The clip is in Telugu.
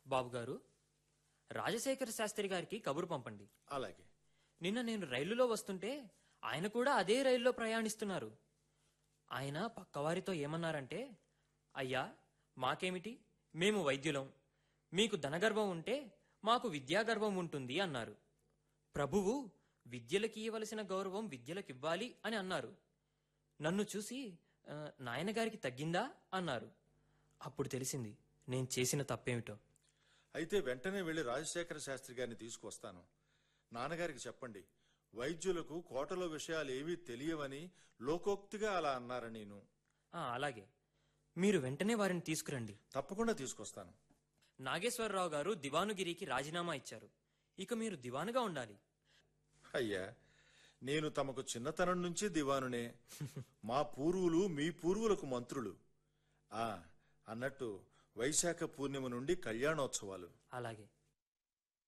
బాబుగారు రాజశేఖర శాస్త్రి గారికి కబురు పంపండి అలాగే నిన్న నేను రైలులో వస్తుంటే ఆయన కూడా అదే రైల్లో ప్రయాణిస్తున్నారు ఆయన పక్కవారితో ఏమన్నారంటే అయ్యా మాకేమిటి మేము వైద్యులం మీకు ధనగర్వం ఉంటే మాకు విద్యాగర్వం ఉంటుంది అన్నారు ప్రభువు విద్యలకి ఇవ్వవలసిన గౌరవం విద్యలకివ్వాలి అని అన్నారు నన్ను చూసి "ఆ, నాయనగారికి తగ్గిందా అన్నారు అప్పుడు తెలిసింది నేను చేసిన తప్పేమిటో అయితే వెంటనే వెళ్లి రాజశేఖర శాస్త్రి గారిని తీసుకువస్తాను నాన్నగారికి చెప్పండి వైద్యులకు కోటలో విషయాలు ఏవీ తెలియవని లోకోక్తిగా అలా అన్నారని నేను ఆ, అలాగే మీరు వెంటనే వారిని తీసుకురండి తప్పకుండా తీసుకొస్తాను నాగేశ్వరరావు గారు దివానుగిరికి రాజీనామా ఇచ్చారు ఇక మీరు దివానుగా ఉండాలి అయ్యా నేను తమకు చిన్నతనం నుంచి దివానునే మా పూర్వులు మీ పూర్వులకు మంత్రులు ఆ అన్నట్టు వైశాఖ పూర్ణిమ నుండి కళ్యాణోత్సవాలు అలాగే